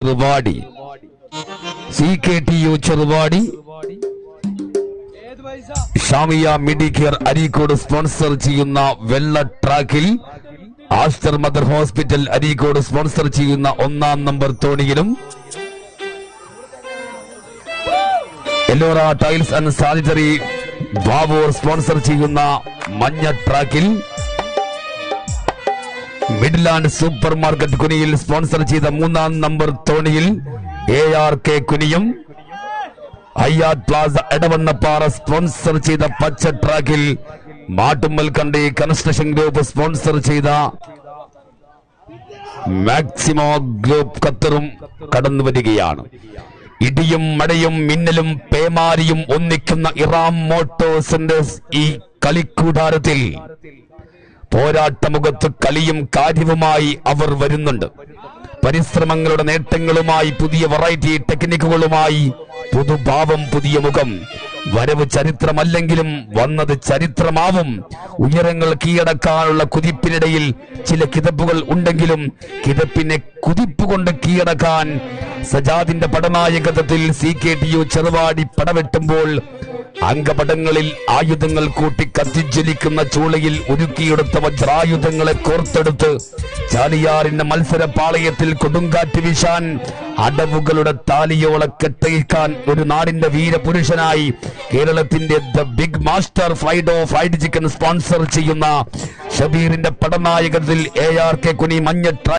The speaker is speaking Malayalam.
Cheruvadi C K T U Cheruvadi Shamiya Medicare Areekode sponsor ചെയ്യുന്ന വെള്ള ട്രാക്കിൽ Aster Mother Hospital Areekode sponsor ചെയ്യുന്ന ഒന്നാം നമ്പർ തോണിയിലും എല്ലോറ ടൈൽസ് ആൻഡ് സാനിറ്ററി ബാബോർ സ്പോൺസർ ചെയ്യുന്ന മഞ്ഞ ട്രാക്കിൽ മിഡ്ലാൻഡ് സൂപ്പർ മാർക്കറ്റ് കുനിയിൽ സ്പോൺസർ ചെയ്ത മൂന്നാം നമ്പർ തോണിയിൽ എ ആർ കെ കുനിയും അയ്യാദ് പ്ലാസ എടവണ്ണപ്പാറ സ്പോൺസർ ചെയ്ത പച്ച ട്രാക്കിൽ Mattummal Kandi construction group sponsor ചെയ്ത മാക്സിമോ ഗ്രൂപ്പ് ഖത്തറും കടന്നു വരികയാണ് ഇടിയും മഴയും മിന്നലും പേമാരിയും ഒന്നിക്കുന്ന ഇറാം മോട്ടോഴ്സിന്റെ ഈ കളിക്കൂടാരത്തിൽ പോരാട്ടമുഖത്ത് കളിയും കാര്യവുമായി അവർ വരുന്നുണ്ട് പരിശ്രമങ്ങളുടെ നേട്ടങ്ങളുമായി പുതിയ വെറൈറ്റി ടെക്നിക്കുകളുമായി പുതുഭാവം പുതിയ മുഖം വരവ് ചരിത്രമല്ലെങ്കിലും വന്നത് ചരിത്രമാവും ഉയരങ്ങൾ കീഴടക്കാനുള്ള കുതിപ്പിനിടയിൽ ചില കിതപ്പുകൾ ഉണ്ടെങ്കിലും കിതപ്പിനെ കുതിപ്പുകൊണ്ട് കീഴടക്കാൻ സജാദിന്റെ പടനായകത്വത്തിൽ C K T U Cheruvadi പടവെട്ടുമ്പോൾ അംഗപടങ്ങളിൽ ആയുധങ്ങൾ കൂട്ടി കത്തിജ്വലിക്കുന്ന ചൂളയിൽ ഉരുക്കിയെടുത്ത വജ്രായുധങ്ങളെ കോർത്തെടുത്ത് ചാലിയാറിന്റെ മത്സര പാളയത്തിൽ കൊടുങ്കാറ്റ് വീശാൻ അടവുകളുടെ താലിയോളെ കെട്ടയിക്കാൻ ഒരു നാടിന്റെ വീരപുരുഷനായി കേരളത്തിന്റെ ദ ബിഗ് മാസ്റ്റർ ഫ്രൈഡോ ഫ്രൈഡ് ചിക്കൻ സ്പോൺസർ ചെയ്യുന്ന ഷബീറിന്റെ പടനായകത്തിൽ എ ആർ കെ കുനി മഞ്ഞ ട്രാ